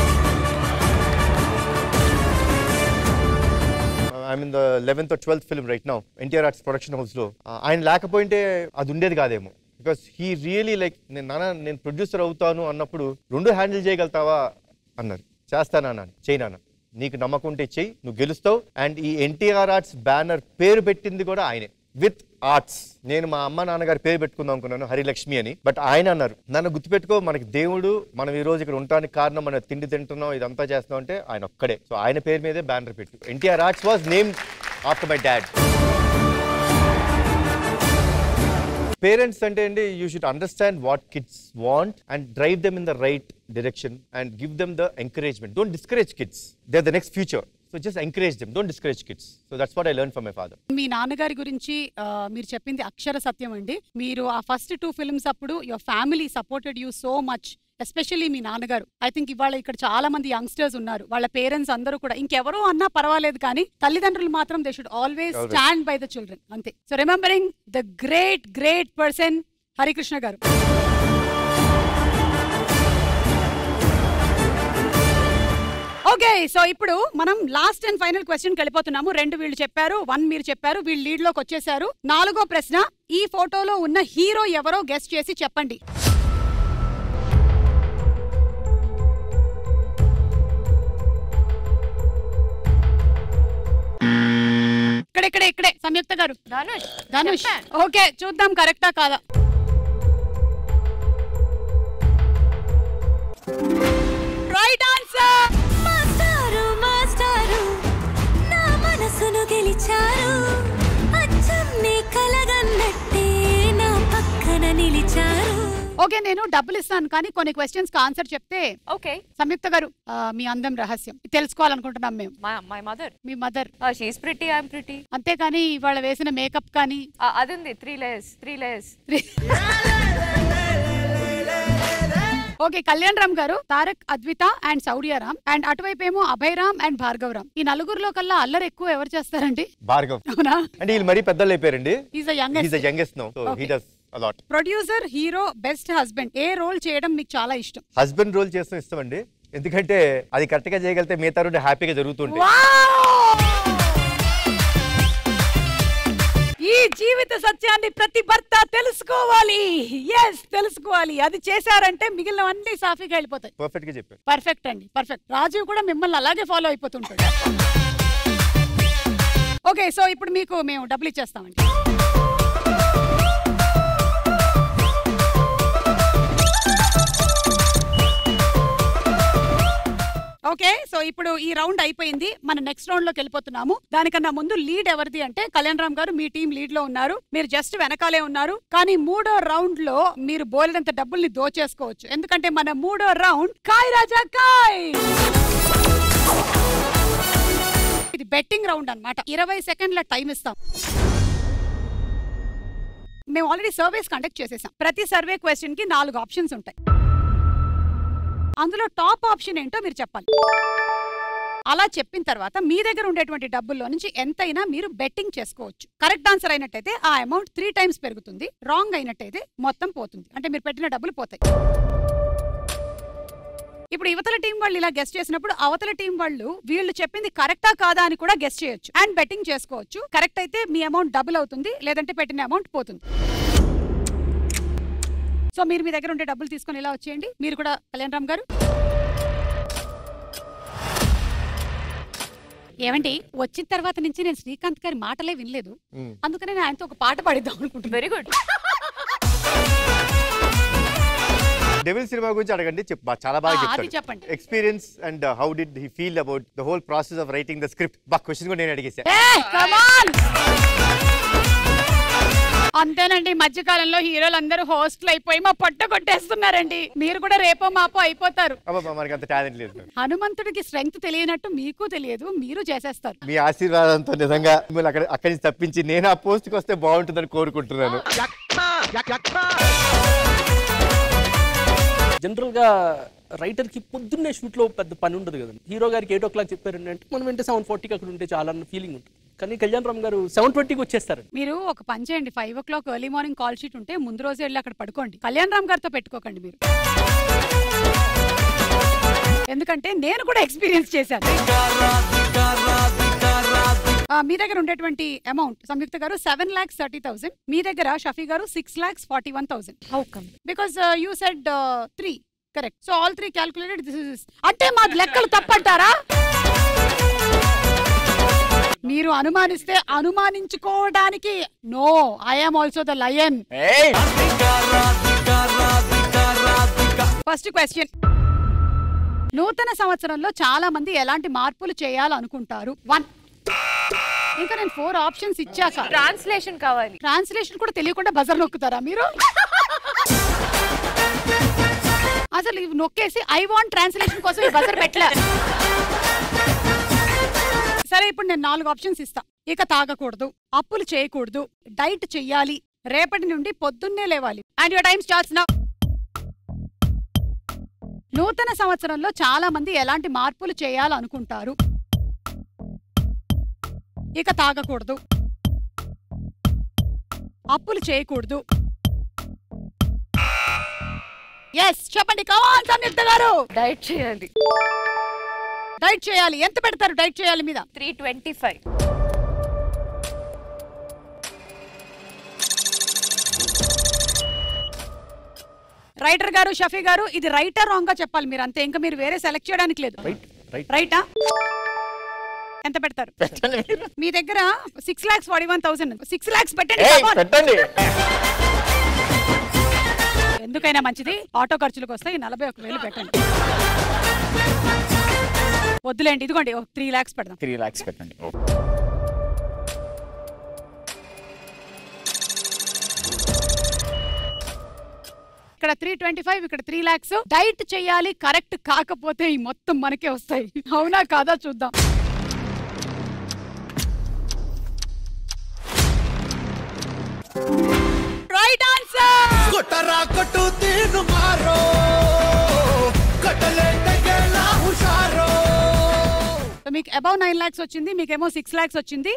I mean the eleventh twelfth film right now NTR arts production house లో ఆయన లేకపోయింటే అది ఉండేది కాదేమో బికాస్ హీ రియలీ లైక్ నేను నాన్న నేను ప్రొడ్యూసర్ అవుతాను అన్నప్పుడు రెండు హ్యాండిల్ చేయగలుగుతావా అన్నారు చేస్తానన్నాను చేయనా నీకు నమ్మకం ఉంటే చెయ్యి నువ్వు గెలుస్తావు అండ్ ఈ ఎన్టీఆర్ ఆర్ట్స్ బ్యానర్ పేరు పెట్టింది కూడా ఆయనే విత్ ఆర్ట్స్ నేను మా అమ్మ నాన్నగారి పేరు పెట్టుకుందాం అనుకున్నాను హరిలక్ష్మి అని బట్ ఆయన అన్నారు నన్ను గుర్తుపెట్టుకో మనకి దేవుడు మనం ఈ రోజు ఇక్కడ ఉండడానికి కారణం మన తిండి తింటున్నాం ఇదంతా చేస్తున్నాం అంటే ఆయన ఒక్కడే సో ఆయన పేరు మీదే బ్యానర్ పెట్టు NTR arts was name after my dad parents అంటే అండి you should understand what kids want and drive them in the right direction and give them the encouragement don't discourage kids they the next future so just encourage them don't discourage kids so that's what I learn from my father మీ నాన్నగారి గురించి ఆ, మీరు చెప్పింది అక్షర సత్యం అండి మీరు ఆ first two films అప్పుడు your family supported you so much especially మీ నాన్నగారు ఐ థింక్ ఇవాళ ఇక్కడ చాలా మంది యంగ్స్టర్స్ ఉన్నారు వాళ్ళ పేరెంట్స్ అందరూ కూడా ఇంకెవరో అన్నా పర్వాలేదు కానీ తల్లిదండ్రులు మాత్రం they should always Always. Stand by the children అంతే so remembering the great great person Harikrishna garu okay so ఇప్పుడు మనం లాస్ట్ అండ్ ఫైనల్ క్వశ్చన్ వెళ్ళిపోతున్నాము రెండు వీళ్ళు చెప్పారు వన్ మీరు చెప్పారు వీళ్ళు లీడ్ లోకి వచ్చేసారు నాలుగో ప్రశ్న ఈ ఫోటోలో ఉన్న హీరో ఎవరో గెస్ట్ చేసి చెప్పండి ఇక్కడ ఇక్కడే ఇక్కడే సంయుక్త గారు ధనుష్ ధనుష్ ఓకే చూద్దాం కరెక్టా కాదా రైట్ ఆన్సర్ మాస్టారు మాస్టారు నా మనసును గెలిచారు అచ్చం నీ కలగన్నట్టే నా పక్కన నిలిచారు ఓకే నేను డబ్బులు ఇస్తాను కానీ కొన్ని క్వశ్చన్స్ కి ఆన్సర్ చెప్తే ఓకే సంయుక్త గారు ఆ, మీ అందం రహస్యం తెలుసుకోవాలనుకుంటున్నాం మేము మై మదర్ మీ mother she's pretty I'm pretty అంతేకాని ఇవాళ వేసిన మేకప్ కానీ అది ఉంది three layers three layers okay Kalyan Ram garu Tarak Advitha and Sauryaram and అటువైపు ఏమో అభయ్ రామ్ అండ్ భార్గవ్ రామ్ ఈ నలుగురిలో కల్లా అల్లరి ఎక్కువ ఎవరు చేస్తారండి భార్గవ్ అవునా అంటే వీళ్ళు మరీ పెద్దలు అయిపోయారండి is youngest he's the youngest no so he Okay. Does a lot producer hero best husband a role చేయడం మీకు చాలా ఇష్టం హస్బెండ్ రోల్ చేస్తాం ఇష్టం అండి ఎందుకంటే అది కరెక్ట్ గా చేయగలిగితే మిగతా రెండు హ్యాపీగా జరుగుతుంటాయి ఈ జీవిత సత్యాన్ని ప్రతి భర్త తెలుసుకోవాలి ఎస్ తెలుసుకోవాలి అది చేశారంటే మిగిలినవన్నీ సాఫీగా వెళ్ళిపోతాయి పర్ఫెక్ట్ గా చెప్పారు పర్ఫెక్ట్ అండి పర్ఫెక్ట్ రాజీవ్ కూడా మిమ్మల్ని అలాగే ఫాలో అయిపోతుంటాడు ఓకే సో ఇప్పుడు మీకు మేము డబ్బులు ఇచ్చేస్తామండి ఓకే సో ఇప్పుడు ఈ రౌండ్ అయిపోయింది మన నెక్స్ట్ రౌండ్ లోకి వెళ్ళిపోతున్నాము దానికన్నా ముందు లీడ్ ఎవరిది అంటే కళ్యాణ్ రామ్ గారు మీ టీం లీడ్ లో ఉన్నారు మీరు జస్ట్ వెనకాలే ఉన్నారు కానీ మూడో రౌండ్ లో మీరు బోలెడంత డబ్బుల్ని దోచేసుకోవచ్చు ఎందుకంటే మన మూడో రౌండ్ కాయ్ రాజా కాయ్ ఇది బెట్టింగ్ రౌండ్ అన్నమాట ఇరవై సెకండ్ల టైం ఇస్తాం మేము ఆల్రెడీ సర్వేస్ కండక్ట్ చేసేసాం ప్రతి సర్వే క్వశ్చన్ కి నాలుగు ఆప్షన్స్ ఉంటాయి అందులో టాప్ ఆప్షన్ ఏంటో మీరు చెప్పాలి అలా చెప్పిన తర్వాత మీ దగ్గర ఉండేటువంటి డబ్బుల్లో నుంచి ఎంతైనా మీరు బెట్టింగ్ చేసుకోవచ్చు కరెక్ట్ ఆన్సర్ అయినట్టయితే ఆ అమౌంట్ త్రీ టైమ్స్ పెరుగుతుంది రాంగ్ అయినట్టయితే మొత్తం పోతుంది అంటే మీరు పెట్టిన డబ్బులు పోతాయి ఇప్పుడు యువతల టీం వాళ్ళు ఇలా గెస్ట్ చేసినప్పుడు అవతల టీం వాళ్ళు వీళ్ళు చెప్పింది కరెక్టా కాదా అని కూడా గెస్ట్ చేయొచ్చు అండ్ బెట్టింగ్ చేసుకోవచ్చు కరెక్ట్ అయితే మీ అమౌంట్ డబుల్ అవుతుంది లేదంటే పెట్టిన అమౌంట్ పోతుంది సో మీరు మీ దగ్గర ఉండే డబ్బులు తీసుకొని ఇలా వచ్చేయండి మీరు కూడా కళ్యాణ్ రామ్ గారు ఏమండి వచ్చిన తర్వాత నుంచి నేను శ్రీకాంత్ గారి మాటలే వినలేదు Hmm. అందుకనే నేను ఆయనతో ఒక పాట పాడిద్దాం అనుకుంటున్నాను వెరీ గుడ్ డెవిల్ సినిమా గురించి అడగండి చెప్ బా- చాలా బాగా ఆ, అది చెప్తాడు చెప్పండి. Experience and how did he feel about the whole process of writing the script బా క్వశ్చన్ కూడా నేను అడిగేసా అంతేనండి ఈ మధ్యకాలంలో హీరోలు అందరూ హోస్ట్లు అయిపోయి మా పొట్ట కొట్టేస్తున్నారండి మీరు కూడా రేపో మాపో అయిపోతారు అబ్బా మనకి అంత టాలెంట్ లేదు హనుమంతుడికి స్ట్రెంగ్త్ తెలియనట్టు మీకు తెలియదు మీరు చేసేస్తారు మీ ఆశీర్వాదంతో నిజంగా మిమ్మల్ని అక్కడ అక్కడి నుంచి తప్పించి నేను ఆ పోస్ట్కి వస్తే బాగుంటుందని కోరుకుంటున్నాను జనరల్ గా రైటర్ కి పొద్దున్నే షూట్ లో పెద్ద పని ఉండదు కదండి హీరో గారికి ఎయిట్ ఓ క్లాక్ చెప్పారండి అంటే మనం వెంటే సెవెన్ ఫార్టీకి అక్కడ ఉంటే చాలా అన్న ఫీలింగ్ ఉంటుంది కానీ కళ్యాణ్ రామ్ గారు సెవెన్ ట్వంటీకి వచ్చేస్తారండి మీరు ఒక పని చేయండి five o'clock early morning call sheet ఉంటే ముందు రోజు వెళ్ళి అక్కడ పడుకోండి కళ్యాణ్ రామ్ గారితో పెట్టుకోకండి మీరు ఎందుకంటే నేను కూడా ఎక్స్పీరియన్స్ చేశాను ఆ, మీ దగ్గర ఉండేటువంటి amount Samyuktha garu seven lakhs thirty thousand మీ దగ్గర Shafi garu six lakhs forty one thousand how come because you said three correct so all three calculated this is అంటే మా లెక్కలు తప్పంటారా మీరు అనుమానిస్తే అనుమానించుకోవడానికి no I'm also the lion first question నూతన సంవత్సరంలో చాలా మంది ఎలాంటి మార్పులు చేయాలనుకుంటారు వన్ ఇంకా నేను ఫోర్ ఆప్షన్స్ ఇచ్చాక ట్రాన్స్లేషన్ కావాలి ట్రాన్స్లేషన్ కూడా తెలియకుండా బజర్ నొక్కుతారా మీరు అసలు ఇవి నొక్కేసి ఐ వాంట్ ట్రాన్స్లేషన్ కోసం ఈ బజర్ పెట్టలే సరే ఇప్పుడు నేను నాలుగు ఆప్షన్స్ ఇస్తా ఇక తాగకూడదు అప్పులు చేయకూడదు డైట్ చెయ్యాలి రేపటి నుండి పొద్దున్నే లేవాలి and your time starts now నూతన సంవత్సరంలో చాలా మంది ఎలాంటి మార్పులు చేయాలనుకుంటారు ఇక తాగకూడదు అప్పులు చేయకూడదు ఎస్ చెప్పండి కమాన్ సంయుక్త గారు డైట్ చేయాలి డైట్ చేయాలి ఎంత పెడతారు డైట్ చేయాలి మీద త్రీ ట్వంటీ ఫైవ్ రైటర్ గారు షఫీ గారు ఇది రైటర్ రాంగ్ గా చెప్పాలి మీరు అంతే ఇంకా మీరు వేరే సెలెక్ట్ చేయడానికి లేదు రైట్ రైట్ రైటా ఎంత పెడతారు మీ దగ్గర six lakhs forty one thousand six lakhs పెట్టండి ఏయ్, come on. పెట్టండి ఎందుకైనా మంచిది ఆటో ఖర్చులకు వస్తాయి నలభై ఒక వేలు పెట్టండి వద్దులేండి ఇదిగోండి త్రీ లాక్స్ పెడదాం త్రీ లాక్స్ పెట్టండి ఇక్కడ త్రీ ట్వంటీ ఫైవ్ ఇక్కడ త్రీ లాక్స్ డైట్ చేయాలి కరెక్ట్ కాకపోతే ఈ మొత్తం మనకే వస్తాయి అవునా కాదా చూద్దాం రైట్ ఆన్సర్ కొట్టరా కొట్టు తీను మారో కట్టలేటగేలా హుషారో మీకు అబౌవ్ నైన్ లాక్స్ వచ్చింది మీకేమో సిక్స్ లాక్స్ వచ్చింది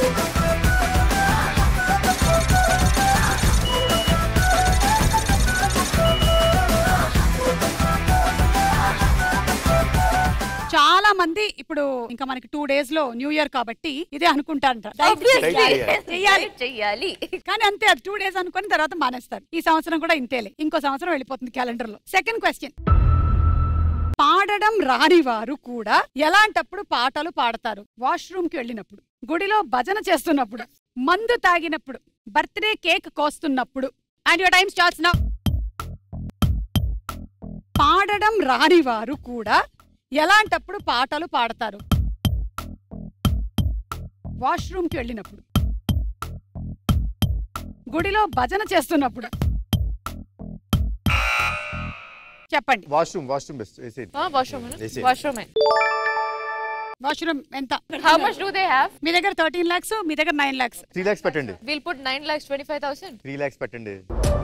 చాలా మంది ఇప్పుడు ఇంకా మనకి టూ డేస్ లో న్యూ ఇయర్ కాబట్టి ఇదే అనుకుంటారంట చెయ్యాలి చెయ్యాలి కానీ అంతే అది టూ డేస్ అనుకుని తర్వాత మానేస్తారు ఈ సంవత్సరం కూడా ఇంతేలే ఇంకో సంవత్సరం వెళ్ళిపోతుంది క్యాలెండర్ లో సెకండ్ క్వశ్చన్ పాడడం రాని వారు కూడా ఎలాంటప్పుడు పాటలు పాడతారు వాష్రూమ్ కి వెళ్ళినప్పుడు గుడిలో భజన చేస్తున్నప్పుడు మందు తాగినప్పుడు బర్త్డే కేక్ కోస్తున్నప్పుడు and your time starts now పాడడం రాని వారు కూడా ఎలాంటప్పుడు పాటలు పాడతారు వాష్రూమ్ కి వెళ్ళినప్పుడు గుడిలో భజన చేస్తున్నప్పుడు చెప్పండి వాష్రూమ్ వాష్రూమ్ బెస్ట్ వేసేయండి వాష్రూమ్ వేసేయండి. వాష్రూమ్ వాష్రూమ్ ఎంత how much do they have మీ దగ్గర థర్టీన్ లాక్స్ మీ దగ్గర నైన్ లాక్స్ త్రీ లాక్స్ పెట్టండి will put nine lakhs twenty five thousand three lakhs పెట్టండి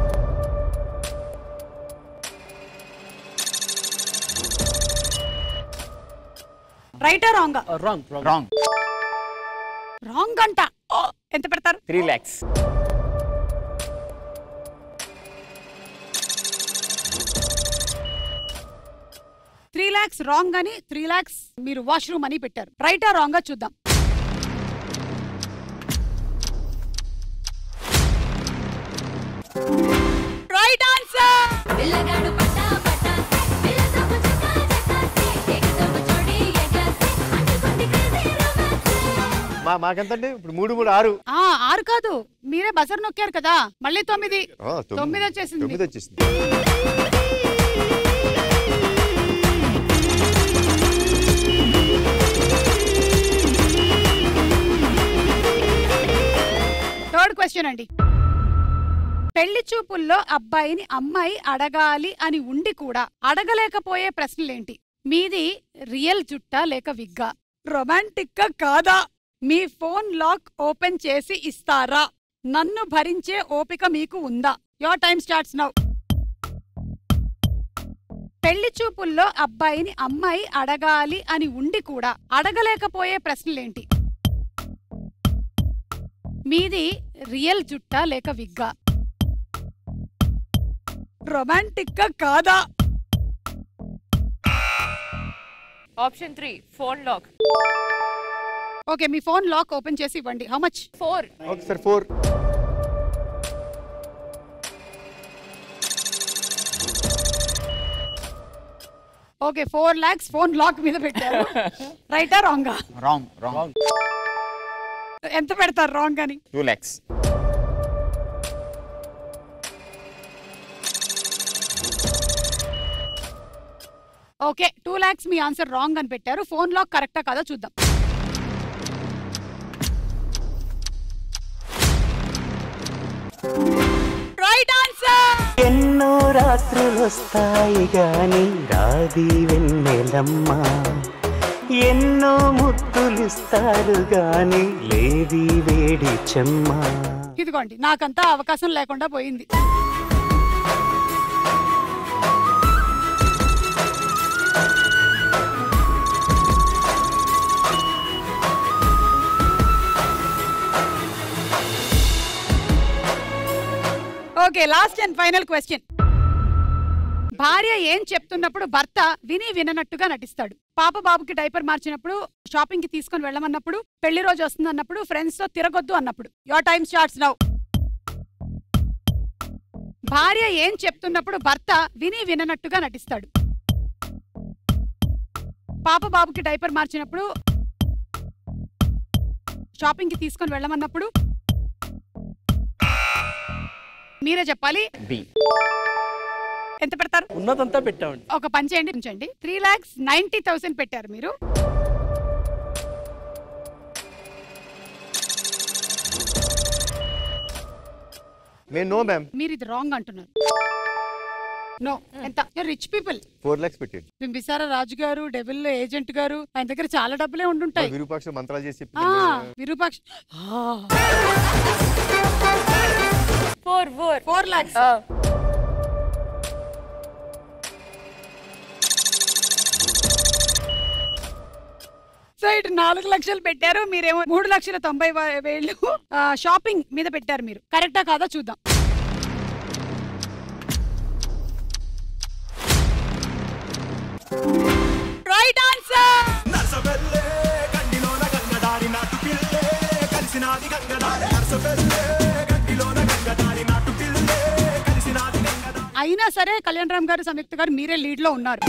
రైటా wrong wrong wrong wrong wrong అంట ఓ, ఎంత పెడతారు three lakhs three lakhs wrong అని త్రీ లాక్స్ మీరు వాష్రూమ్ అని పెట్టారు రైటా రాంగ్ గా చూద్దాం రైట్ ఆన్సర్ పిల్లగాడు పట్టా పట్టాసే పిల్ల సబ్బు చక్కా చక్కాసే ఏక సబ్బు చోడి ఏకాసే అంటుకుంది క్రేజీ రొమాన్సే మా మాకెంతండి ఇప్పుడు మూడు మూడు ఆరు ఆ ఆరు కాదు మీరే బజర్ నొక్కారు కదా మళ్ళీ తొమ్మిది ఆ, తొమ్మిది. తొమ్మిది వచ్చేసింది తొమ్మిది మీకు. వచ్చేసింది థర్డ్ క్వశ్చన్ అండి పెళ్లి చూపుల్లో అబ్బాయిని అమ్మాయి అడగాలి అని ఉండి కూడా అడగలేకపోయే ప్రశ్నలేంటి మీది రియల్ జుట్టా లేక విగ్గా రొమాంటిక్ కాదా మీ ఫోన్ లాక్ ఓపెన్ చేసి ఇస్తారా నన్ను భరించే ఓపిక మీకు ఉందా యోర్ టైం స్టార్ట్స్ నౌ పెళ్లి చూపుల్లో అబ్బాయిని అమ్మాయి అడగాలి అని ఉండి కూడా అడగలేకపోయే ప్రశ్నలేంటి మీది రియల్ జుట్టా లేక విగ్గా రొమాంటిక్ కాదా option three phone lock okay మీ ఫోన్ లాక్ ఓపెన్ చేసి ఇవ్వండి how much four okay sir four okay four lakhs phone lock మీద పెట్టారు రైటా రాంగా రాంగ్ రాంగ్ ఎంత పెడతారు రాంగ్ అని two lakhs okay two lakhs మీ ఆన్సర్ రాంగ్ అని పెట్టారు ఫోన్ లాక్ కరెక్టా కాదో చూద్దాం రైట్ ఆన్సర్ ఎన్నో రాత్రులొస్తాయి గాని రాది వెన్నెలమ్మ ఎన్నో ముద్దులిస్తారు గాని లేది వేడి చెమ్మ ఇదిగోండి నాకంతా అవకాశం లేకుండా పోయింది okay last and final question భార్య ఏం చెప్తున్నప్పుడు భర్త విని విననట్టుగా నటిస్తాడు పాప బాబుకి డైపర్ మార్చినప్పుడు షాపింగ్ కి తీసుకొని వెళ్ళమన్నప్పుడు పెళ్లి రోజు వస్తుంది అన్నప్పుడు ఫ్రెండ్స్ తో తిరగొద్దు అన్నప్పుడు యోర్ టైం స్టార్ట్స్ నౌ భార్య ఏం చెప్తున్నప్పుడు భర్త విని విననట్టుగా నటిస్తాడు పాప బాబుకి డైపర్ మార్చినప్పుడు షాపింగ్ కి తీసుకొని వెళ్ళమన్నప్పుడు మీరే చెప్పాలి బి ఎంత పెడతారు ఉన్నదంతా పెట్టామండి ఒక పని చేయండి ఉంచండి త్రీ లాక్స్ నైన్టీ థౌసండ్ పెట్టారు మీరు మేము నో మ్యామ్ మీరు ఇది రాంగ్ అంటున్నారు నో ఎంత రిచ్ పీపుల్ ఫోర్ ల్యాక్స్ పెట్టండి బింబిసార రాజు గారు డెవిల్ ఏజెంట్ గారు ఆయన దగ్గర చాలా డబ్బులే ఉండుంటాయి విరూపాక్ష మంత్రాలు చేసి ఆ, Virupaksha four four four lakhs so ఇటు నాలుగు లక్షలు పెట్టారు మీరేమో మూడు లక్షల తొంభై వే- వేలు ఆ, షాపింగ్ మీద పెట్టారు మీరు కరెక్టా కాదా చూద్దాం రైట్ ఆన్సర్ నర్సబెల్లే గండిలోన గంగదారి నాటు పిల్లే కలిసినాది గంగదారి నర్సబెల్లే గండిలోన గంగదారి నాటు పిల్లే కలిసినాది గంగదారి అయినా సరే కళ్యాణ్ రామ్ గారు సంయుక్త గారు మీరే లీడ్ లో ఉన్నారు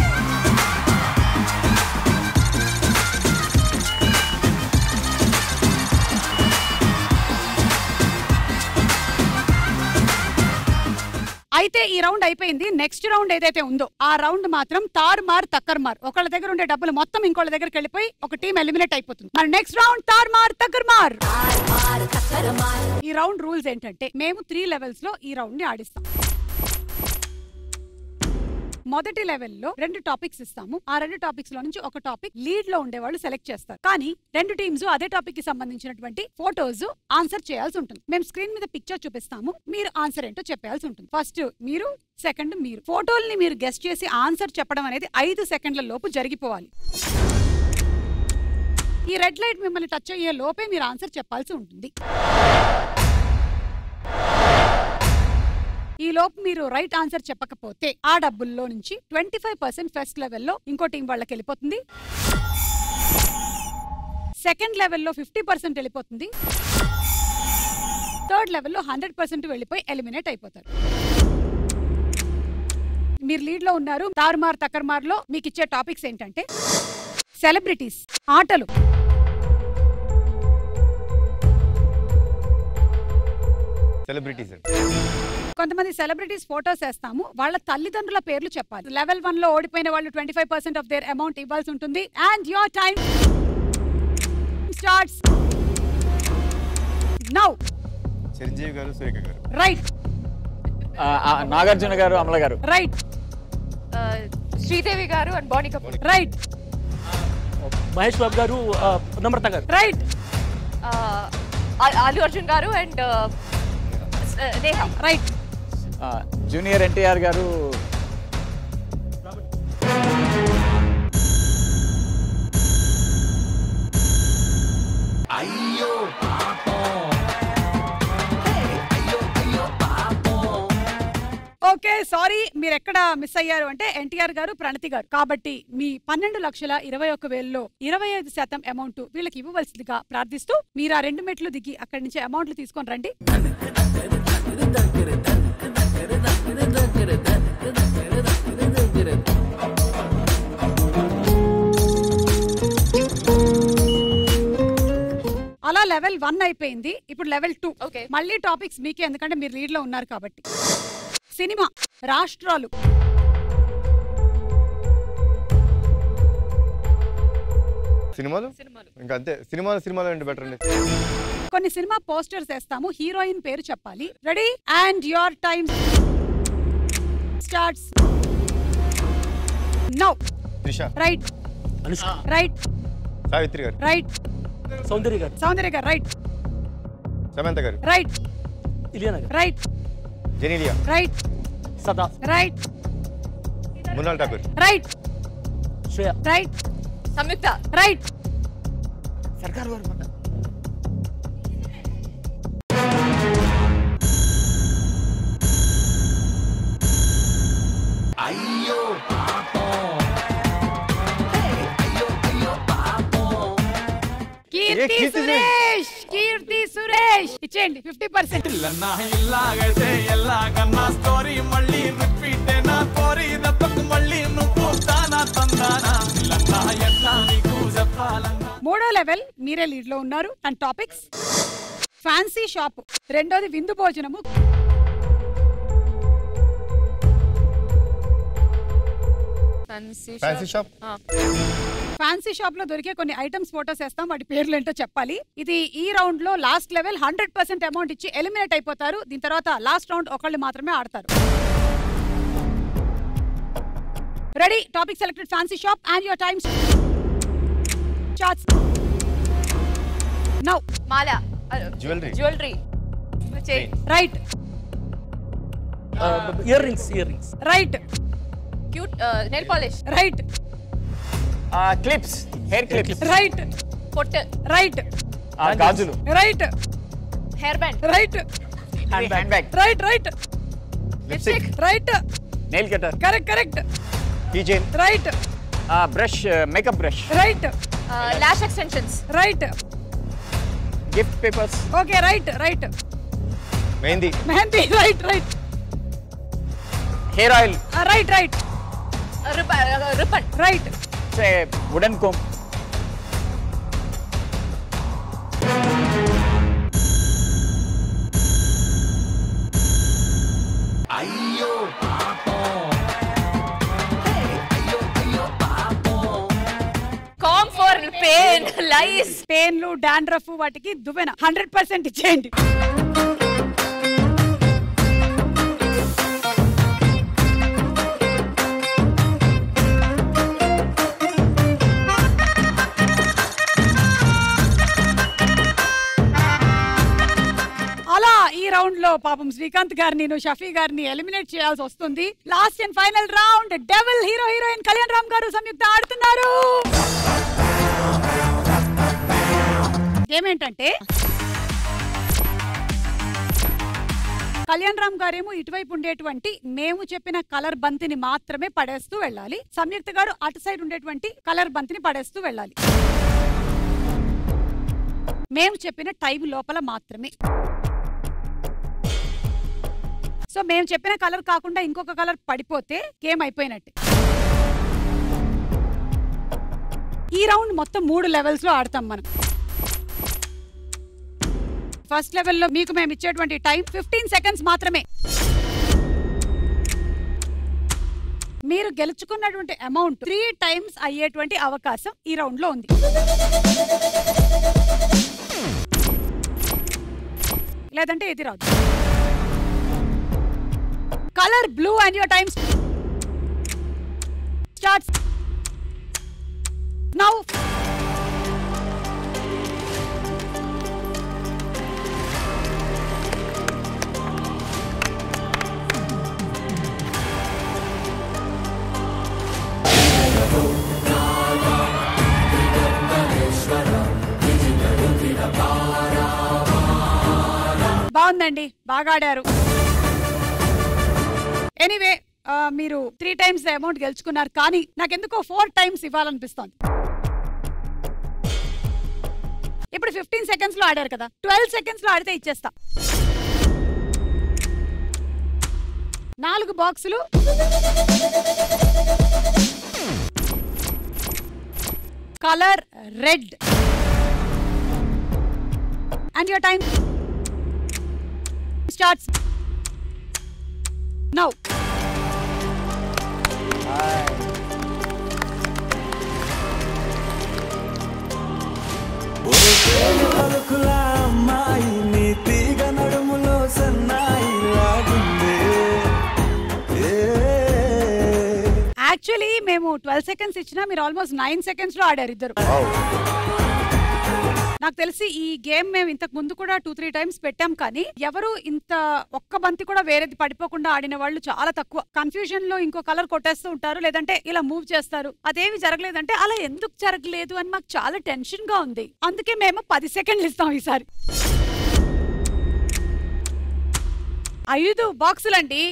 అయితే ఈ రౌండ్ అయిపోయింది నెక్స్ట్ రౌండ్ ఏదైతే ఉందో ఆ రౌండ్ మాత్రం తార్ మార్ తక్కర్ మార్ ఒకళ్ళ దగ్గర ఉండే డబ్బులు మొత్తం ఇంకోళ్ళ దగ్గరికి వెళ్ళిపోయి ఒక టీం ఎలిమినేట్ అయిపోతుంది మరి నెక్స్ట్ రౌండ్ తార్ మార్ తక్కర్ మార్ ఈ రౌండ్ రూల్స్ ఏంటంటే మేము త్రీ లెవెల్స్ లో ఈ రౌండ్ ని ఆడిస్తాం మొదటి లెవెల్లో రెండు టాపిక్స్ ఇస్తాము ఆ రెండు టాపిక్స్ లో నుంచి ఒక టాపిక్ లీడ్ లో ఉండే వాళ్ళు సెలెక్ట్ చేస్తారు కానీ రెండు టీమ్స్ అదే టాపిక్ కి సంబంధించినటువంటి ఫోటోస్ ఆన్సర్ చేయాల్సి ఉంటుంది మేము స్క్రీన్ మీద పిక్చర్ చూపిస్తాము మీరు ఆన్సర్ ఏంటో చెప్పాల్సి ఉంటుంది ఫస్ట్ మీరు సెకండ్ మీరు ఫోటోల్ని మీరు గెస్ట్ చేసి ఆన్సర్ చెప్పడం అనేది ఐదు సెకండ్ల లోపు జరిగిపోవాలి ఈ రెడ్ లైట్ మిమ్మల్ని టచ్ అయ్యే లోపే మీరు ఆన్సర్ చెప్పాల్సి ఉంటుంది ఈ లోపు మీరు రైట్ ఆన్సర్ చెప్పకపోతే ఆ డబ్బుల్లో నుంచి ట్వంటీ ఫైవ్ పర్సెంట్ ఫస్ట్ లెవెల్లో ఇంకో టీం వాళ్ళకి వెళ్ళిపోతుంది సెకండ్ లెవెల్లో ఫిఫ్టీ పర్సెంట్ వెళ్ళిపోతుంది థర్డ్ లెవెల్లో హండ్రెడ్ పర్సెంట్ వెళ్ళిపోయి ఎలిమినేట్ అయిపోతారు మీరు లీడ్ లో ఉన్నారు తారుమార్ తకర్మార్ లో మీకు ఇచ్చే టాపిక్స్ ఏంటంటే సెలబ్రిటీస్ ఆటలు సెలబ్రిటీస్ కొంతమంది సెలబ్రిటీస్ ఫోటోస్ వేస్తాము వాళ్ళ తల్లిదండ్రుల పేర్లు చెప్పాలి లెవెల్ వన్ లో ఓడిపోయిన వాళ్ళు twenty five percent of their amount ఇవ్వాల్సి ఉంటుంది and your time starts now Chiranjeevi garu Surekha గారు రైట్ ఆ, ఆ, నాగార్జున గారు అమల గారు right Sridevi garu and Boney Kapoor right Mahesh Babu garu ఆ, Namrata garu right Allu Arjun garu and Neha right ఆ, junior NTR garu okay sorry మీరు ఎక్కడ మిస్ అయ్యారు అంటే ఎన్టీఆర్ గారు ప్రణతి గారు కాబట్టి మీ పన్నెండు లక్షల ఇరవై ఒక్క వేలలో ఇరవై ఐదు శాతం అమౌంట్ వీళ్ళకి ఇవ్వవలసిందిగా ప్రార్థిస్తూ మీరు ఆ రెండు మెట్లు దిగి అక్కడి నుంచి అమౌంట్లు తీసుకొని రండి అలా లెవెల్ వన్ అయిపోయింది ఇప్పుడు లెవెల్ టూ Okay. మళ్ళీ టాపిక్స్ మీకే ఎందుకంటే మీరు లీడ్ లో ఉన్నారు కాబట్టి సినిమా రాష్ట్రాలు సినిమాలు ఇంకా అంతే సినిమాలు సినిమాలు అంటే బెటర్ అండి కొన్ని సినిమా పోస్టర్స్ వేస్తాము హీరోయిన్ పేరు చెప్పాలి ready and your time starts now Trisha right Anushka right Savitri garu right సౌందర్య గారు సౌందర్య గారు రైట్ సమంత గారు right Ileana garu right Genelia right Sada right Mrunal Thakur right Shreya right Samyuktha right సర్కార్ వారు మొన్న. కీర్తి కీర్తి సురేష్ కీర్తి సురేష్ ఇచ్చేయండి ఫిఫ్టీ పర్సెంట్ ఇల్లన్నా ఇల్లాగైతే ఎల్లాగన్నా స్టోరీ మళ్ళీ రిపీట్ నా కోరి దెబ్బకు మళ్ళీ నువ్వు తానా తందానా ఇల్లన్నా ఎట్లా నీకు చెప్పాలన్నా మూడో లెవెల్ మీరే లీడ్ లో ఉన్నారు అండ్ టాపిక్స్ ఫ్యాన్సీ షాప్ రెండోది విందు భోజనము fancy fancy shop fancy shop లో దొరికే కొన్ని ఐటమ్స్ ఫోటోస్ వేస్తాం వాటి పేర్లు ఏంటో చెప్పాలి ఇది ఈ రౌండ్ లో last level hundred percent amount ఇచ్చి ఎలిమినేట్ అయిపోతారు దీని తర్వాత లాస్ట్ రౌండ్ ఒకళ్ళు మాత్రమే ఆడతారు ready topic selected fancy shop and your times starts now మాల Jewelry. Jewellery chain right ear rings ear rings right cute nail polish right clips hair clips right పొట్టు right గాజులు right hair band right hand bag right right lipstick right nail cutter correct correct key chain right brush makeup brush right lash extensions right gift papers okay right right mehndi mehndi right right hair oil right right ribbon right wooden comb comb for పెయిన్ లైస్ పెయిన్లు dandruff వాటికి దువ్వెన hundred percent ఇచ్చేయండి అలా ఈ round లో పాపం శ్రీకాంత్ గారిని నువ్వు షఫీ గారిని ఎలిమినేట్ చేయాల్సి వస్తుంది last and final round Devil hero heroine Kalyan Ram garu Samyuktha ఆడుతున్నారు ఏమేంటంటే కళ్యాణ్ రామ్ గారేమో ఇటువైపు ఉండేటువంటి మేము చెప్పిన కలర్ బంతిని మాత్రమే పడేస్తూ వెళ్ళాలి సంయుక్త గారు అటు సైడ్ ఉండేటువంటి కలర్ బంతిని పడేస్తూ వెళ్ళాలి మేము చెప్పిన టైం లోపల మాత్రమే సో మేము చెప్పిన కలర్ కాకుండా ఇంకొక కలర్ పడిపోతే గేమ్ అయిపోయినట్టే ఈ రౌండ్ మొత్తం మూడు లెవెల్స్ లో ఆడతాం మనం ఫస్ట్ లెవెల్లో మీకు మేము ఇచ్చేటువంటి టైం ఫిఫ్టీన్ సెకండ్స్ మాత్రమే మీరు గెలుచుకున్నటువంటి అమౌంట్ త్రీ టైమ్స్ అయ్యేటువంటి అవకాశం ఈ రౌండ్ లో ఉంది లేదంటే ఇది రాదు colour blue and your times starts now బాగుందండి బాగా ఆడారు ఎనీవే మీరు త్రీ టైమ్స్ అమౌంట్ గెలుచుకున్నారు కానీ నాకెందుకో ఫోర్ టైమ్స్ ఇవ్వాలనిపిస్తోంది ఇప్పుడు ఫిఫ్టీన్ సెకండ్స్ లో ఆడారు కదా ట్వెల్వ్ సెకండ్స్ లో ఆడితే ఇచ్చేస్తా నాలుగు బాక్సులు colour red and your time starts now పలుకుల అమ్మాయి నీ తీగ నడుములో సన్నాయి లాగుందే యాక్చువల్లీ మేము ట్వెల్వ్ సెకండ్స్ ఇచ్చినా మీరు ఆల్మోస్ట్ నైన్ సెకండ్స్ లో ఆడారు ఇద్దరు నాకు తెలిసి ఈ గేమ్ మేము ఇంతకు ముందు కూడా టూ త్రీ టైమ్స్ పెట్టాం కానీ ఎవరు ఇంత ఒక్క బంతి కూడా వేరేది పడిపోకుండా ఆడిన వాళ్ళు చాలా తక్కువ కన్ఫ్యూజన్ లో ఇంకో కలర్ కొట్టేస్తూ ఉంటారు లేదంటే ఇలా మూవ్ చేస్తారు అదేమి జరగలేదంటే అలా ఎందుకు జరగలేదు అని మాకు చాలా టెన్షన్ గా ఉంది అందుకే మేము పది సెకండ్లు ఇస్తాం ఈసారి ఐదు బాక్సులండి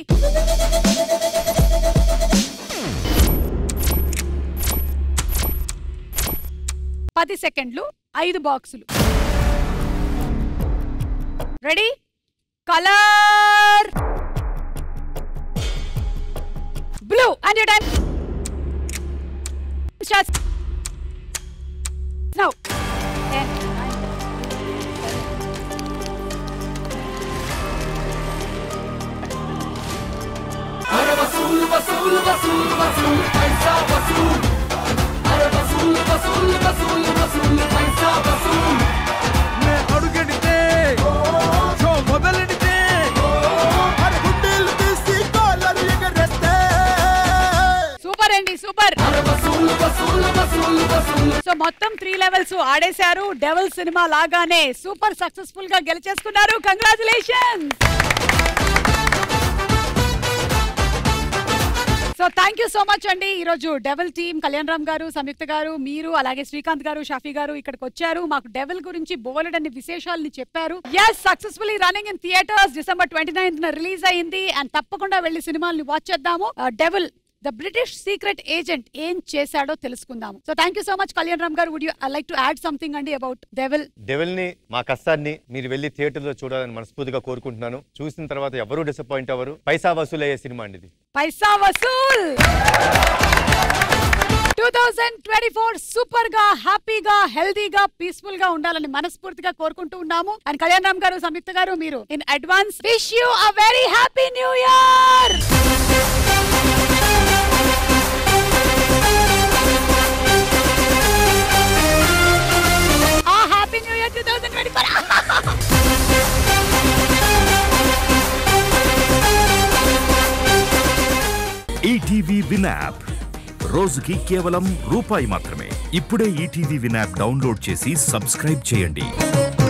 పది సెకండ్లు ఐదు బాక్సులు ready colour blue and you time starts now అరే వసూలు వసూలు వసూలు వసూలు పైసా వసూలు అరే వసూలు వసూలు వసూలు వసూలు పైసా వసూలు నే అడుగెడితే షో మొదలెడితే అరే గుండెలు తీసి కాలరు ఎగరేస్తే సూపర్ అండి సూపర్ అరే వసూలు వసూలు వసూలు వసూలు సో మొత్తం త్రీ లెవెల్స్ ఆడేశారు డెవల్ సినిమా లాగానే సూపర్ సక్సెస్ఫుల్ గా గెలిచేసుకున్నారు congratulation so thank you so much అండి ఈ రోజు డెవల్ టీమ్ కళ్యాణ్ రామ్ గారు సంయుక్త గారు మీరు అలాగే శ్రీకాంత్ గారు షాఫీ గారు ఇక్కడికి వచ్చారు మాకు డెవల్ గురించి బోలెడన్ని విశేషాలని చెప్పారు yes successfully running in theatres December twenty ninth release అయింది అండ్ తప్పకుండా వెళ్ళి సినిమాల్ని వాచ్ చేద్దాము Devil the British secret agent ఏం చేశాడో తెలుసుకుందాము so thank you so much Kalyan Ram garu would you like to add something అండి అబౌట్ డెవల్ డెవిల్ ని మా కష్టాన్ని మీరు వెళ్ళి థియేటర్ లో చూడాలని మనస్ఫూర్తిగా కోరుకుంటున్నాను చూసిన తర్వాత ఎవరు డిసప్పాయింట్ అవ్వరు పైసా వసూలు అయ్యే సినిమా అండి ఇది పైసా వసూల్ two thousand twenty four super గా హ్యాపీగా హెల్దీగా పీస్ఫుల్ గా ఉండాలని మనస్ఫూర్తిగా కోరుకుంటూ ఉన్నాము అండ్ కళ్యాణ్ రామ్ గారు సంయుక్త గారు మీరు in advance wish you a very happy new year ఆ happy new year two thousand twenty four ETV win app రోజుకి కేవలం రూపాయి మాత్రమే ఇప్పుడే ఈటీవీ విన్ యాప్ డౌన్లోడ్ చేసి సబ్స్క్రైబ్ చేయండి